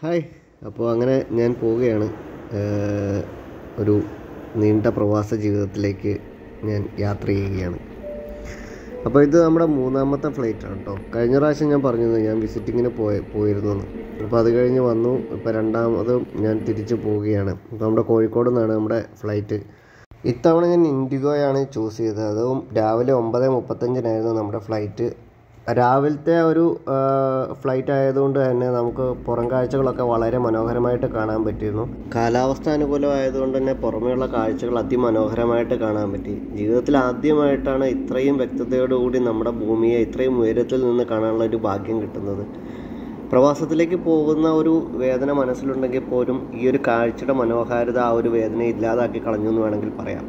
hi അപ്പോൾ അങ്ങനെ ഞാൻ പോവുകയാണ് ഏഹ്, ഒരു നീണ്ട പ്രവാസ ജീവിതത്തിലേക്ക് ഞാൻ യാത്ര ചെയ്യുകയാണ് അപ്പോൾ ഇത് നമ്മുടെ മൂന്നാമത്തെ ഫ്ലൈറ്റ് ആണ് കേട്ടോ കഴിഞ്ഞ പ്രാവശ്യം ഞാൻ പറഞ്ഞത് ഞാൻ വിസിറ്റിങ്ങിന് പോയ പോയിരുന്നു എന്ന് അപ്പോൾ അത് കഴിഞ്ഞ് വന്നു ഇപ്പോൾ രണ്ടാമതും ഞാൻ തിരിച്ചു പോവുകയാണ് ഇപ്പോൾ നമ്മുടെ കോഴിക്കോട് നിന്നാണ് നമ്മുടെ ഫ്ലൈറ്റ് ഇത്തവണ ഞാൻ ഇൻഡിഗോയാണ് ചൂസ് ചെയ്തത് അതും രാവിലെ ഒമ്പത് മുപ്പത്തഞ്ചിനായിരുന്നു നമ്മുടെ ഫ്ലൈറ്റ് രാവിലത്തെ ഒരു ഫ്ലൈറ്റ് ആയതുകൊണ്ട് തന്നെ നമുക്ക് പുറം കാഴ്ചകളൊക്കെ വളരെ മനോഹരമായിട്ട് കാണാൻ പറ്റിയിരുന്നു കാലാവസ്ഥ അനുകൂലമായതുകൊണ്ട് തന്നെ പുറമേയുള്ള കാഴ്ചകൾ അതിമനോഹരമായിട്ട് കാണാൻ പറ്റി ജീവിതത്തിൽ ആദ്യമായിട്ടാണ് ഇത്രയും വ്യക്തതയോടുകൂടി നമ്മുടെ ഭൂമിയെ ഇത്രയും ഉയരത്തിൽ നിന്ന് കാണാനുള്ള ഒരു ഭാഗ്യം കിട്ടുന്നത് പ്രവാസത്തിലേക്ക് പോകുന്ന ഒരു വേദന മനസ്സിലുണ്ടെങ്കിൽ പോലും ഈ ഒരു കാഴ്ചയുടെ മനോഹാരിത ആ ഒരു വേദന ഇല്ലാതാക്കി കളഞ്ഞു എന്ന് വേണമെങ്കിൽ പറയാം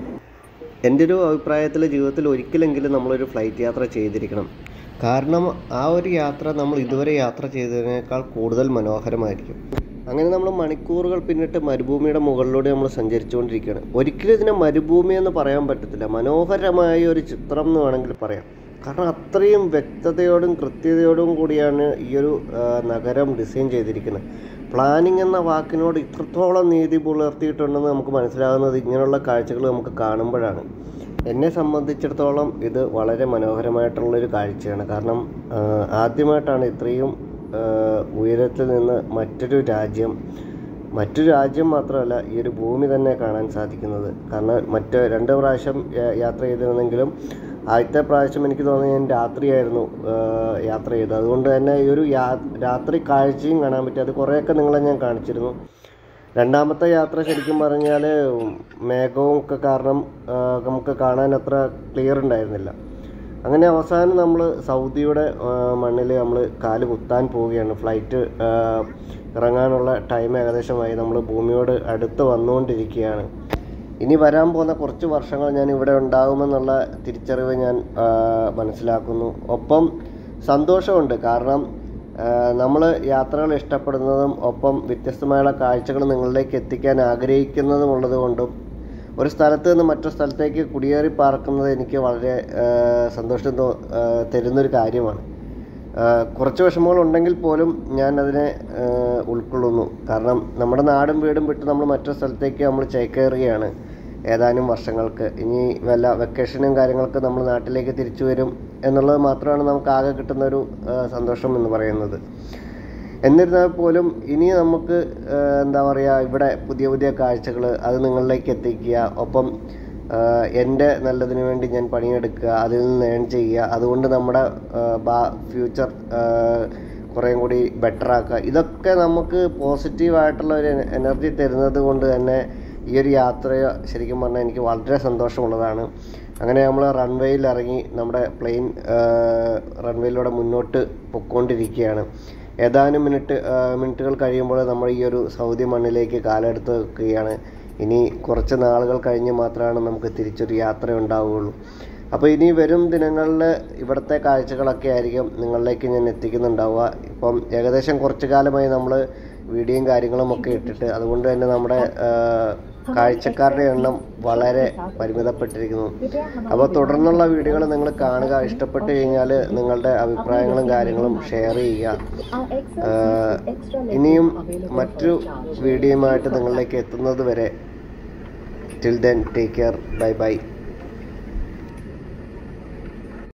എൻ്റെ ഒരു അഭിപ്രായത്തിൽ ജീവിതത്തിൽ ഒരിക്കലെങ്കിലും നമ്മളൊരു ഫ്ലൈറ്റ് യാത്ര ചെയ്തിരിക്കണം കാരണം ആ ഒരു യാത്ര നമ്മൾ ഇതുവരെ യാത്ര ചെയ്തതിനേക്കാൾ കൂടുതൽ മനോഹരമായിരിക്കും അങ്ങനെ നമ്മൾ മണിക്കൂറുകൾ പിന്നിട്ട് മരുഭൂമിയുടെ മുകളിലൂടെ നമ്മൾ സഞ്ചരിച്ചുകൊണ്ടിരിക്കുകയാണ് ഒരിക്കലും ഇതിനെ മരുഭൂമി എന്ന് പറയാൻ പറ്റത്തില്ല മനോഹരമായ ഒരു ചിത്രം എന്ന് വേണമെങ്കിൽ പറയാം കാരണം അത്രയും വ്യക്തതയോടും കൃത്യതയോടും കൂടിയാണ് ഈ ഒരു ആ, നഗരം ഡിസൈൻ ചെയ്തിരിക്കുന്നത് പ്ലാനിങ് എന്ന വാക്കിനോട് ഇത്രത്തോളം നീതി പുലർത്തിയിട്ടുണ്ടെന്ന് നമുക്ക് മനസ്സിലാകുന്നത് ഇങ്ങനെയുള്ള കാഴ്ചകൾ നമുക്ക് കാണുമ്പോഴാണ് എന്നെ സംബന്ധിച്ചിടത്തോളം ഇത് വളരെ മനോഹരമായിട്ടുള്ളൊരു കാഴ്ചയാണ് കാരണം ആ, ആദ്യമായിട്ടാണ് ഇത്രയും ആ, ഉയരത്തിൽ നിന്ന് മറ്റൊരു രാജ്യം മറ്റു രാജ്യം മാത്രമല്ല ഈ ഒരു ഭൂമി തന്നെ കാണാൻ സാധിക്കുന്നത് കാരണം മറ്റ് രണ്ട് പ്രാവശ്യം യാ- യാത്ര ചെയ്തിരുന്നെങ്കിലും ആദ്യത്തെ പ്രാവശ്യം എനിക്ക് തോന്നുന്നത് ഞാൻ രാത്രിയായിരുന്നു ആ, യാത്ര ചെയ്തത് അതുകൊണ്ട് തന്നെ ഈ ഒരു യാ രാത്രി കാഴ്ചയും കാണാൻ പറ്റി അത് കുറേയൊക്കെ നിങ്ങളെ ഞാൻ കാണിച്ചിരുന്നു രണ്ടാമത്തെ യാത്ര ശരിക്കും പറഞ്ഞാൽ മേഘവും ഒക്കെ കാരണം ആ, നമുക്ക് കാണാൻ അത്ര ക്ലിയർ ഉണ്ടായിരുന്നില്ല അങ്ങനെ അവസാനം നമ്മൾ സൗദിയുടെ മണ്ണിൽ നമ്മൾ കാല് കുത്താൻ പോവുകയാണ് ഫ്ലൈറ്റ് ആ, ഇറങ്ങാനുള്ള ടൈം ഏകദേശമായി നമ്മൾ ഭൂമിയോട് അടുത്ത് വന്നുകൊണ്ടിരിക്കുകയാണ് ഇനി വരാൻ പോകുന്ന കുറച്ച് വർഷങ്ങൾ ഞാൻ ഇവിടെ ഉണ്ടാകുമെന്നുള്ള തിരിച്ചറിവ് ഞാൻ ആ, മനസ്സിലാക്കുന്നു ഒപ്പം സന്തോഷമുണ്ട് കാരണം നമ്മൾ യാത്രകൾ ഇഷ്ടപ്പെടുന്നതും ഒപ്പം വ്യത്യസ്തമായുള്ള കാഴ്ചകൾ നിങ്ങളിലേക്ക് എത്തിക്കാൻ ആഗ്രഹിക്കുന്നതും ഉള്ളത് കൊണ്ടും ഒരു സ്ഥലത്ത് നിന്ന് മറ്റൊരു സ്ഥലത്തേക്ക് കുടിയേറി പാർക്കുന്നത് എനിക്ക് വളരെ ആ, സന്തോഷം തോ ആ, തരുന്നൊരു കാര്യമാണ് ആ, കുറച്ച് വിഷമങ്ങൾ ഉണ്ടെങ്കിൽ പോലും ഞാൻ അതിനെ ആ, ഉൾക്കൊള്ളുന്നു കാരണം നമ്മുടെ നാടും വീടും വിട്ട് നമ്മൾ മറ്റൊരു സ്ഥലത്തേക്ക് നമ്മൾ ചേക്കേറുകയാണ് ഏതാനും വർഷങ്ങൾക്ക് ഇനി വല്ല വെക്കേഷനും കാര്യങ്ങളൊക്കെ നമ്മൾ നാട്ടിലേക്ക് തിരിച്ചു വരും എന്നുള്ളത് മാത്രമാണ് നമുക്ക് ആകെ കിട്ടുന്ന ഒരു ആ, സന്തോഷം എന്ന് പറയുന്നത് എന്നിരുന്നാൽ പോലും ഇനി നമുക്ക് ആ, എന്താ പറയുക ഇവിടെ പുതിയ പുതിയ കാഴ്ചകൾ അത് നിങ്ങളിലേക്ക് എത്തിക്കുക ഒപ്പം ആ, എൻ്റെ നല്ലതിന് വേണ്ടി ഞാൻ പണിയെടുക്കുക അതിൽ നിന്ന് ഏൺ ചെയ്യുക അതുകൊണ്ട് നമ്മുടെ ആ, ബാ ഫ്യൂച്ചർ കുറേയും കൂടി ബെറ്റർ ആക്കുക ഇതൊക്കെ നമുക്ക് പോസിറ്റീവായിട്ടുള്ള ഒരു എനർജി തരുന്നത് കൊണ്ട് തന്നെ ഈ ഒരു യാത്ര ശരിക്കും പറഞ്ഞാൽ എനിക്ക് വളരെ സന്തോഷമുള്ളതാണ് അങ്ങനെ നമ്മൾ റൺവേയിൽ ഇറങ്ങി നമ്മുടെ പ്ലെയിൻ റൺവേയിലൂടെ മുന്നോട്ട് പൊയ്ക്കൊണ്ടിരിക്കുകയാണ് ഏതാനും മിനിറ്റ് ആ, മിനിറ്റുകൾ കഴിയുമ്പോൾ നമ്മൾ ഈ ഒരു സൗദി മണ്ണിലേക്ക് കാലെടുത്ത് വെക്കുകയാണ് ഇനി കുറച്ച് നാളുകൾ കഴിഞ്ഞ് മാത്രമാണ് നമുക്ക് തിരിച്ചൊരു യാത്ര ഉണ്ടാവുകയുള്ളൂ അപ്പോൾ ഇനി വരും ദിനങ്ങളിൽ ഇവിടുത്തെ കാഴ്ചകളൊക്കെ ആയിരിക്കും നിങ്ങളിലേക്ക് ഞാൻ എത്തിക്കുന്നുണ്ടാവുക ഇപ്പം ഏകദേശം കുറച്ച് കാലമായി നമ്മൾ വീഡിയോയും കാര്യങ്ങളും ഒക്കെ ഇട്ടിട്ട് അതുകൊണ്ട് തന്നെ നമ്മുടെ ആ, കാഴ്ചക്കാരുടെ എണ്ണം വളരെ പരിമിതപ്പെട്ടിരിക്കുന്നു അപ്പോൾ തുടർന്നുള്ള വീഡിയോകൾ നിങ്ങൾ കാണുക ഇഷ്ടപ്പെട്ട് കഴിഞ്ഞാൽ നിങ്ങളുടെ അഭിപ്രായങ്ങളും കാര്യങ്ങളും ഷെയർ ചെയ്യുക ആ, ഇനിയും മറ്റു വീഡിയോയുമായിട്ട് നിങ്ങളിലേക്ക് എത്തുന്നത് വരെ till then take care bye by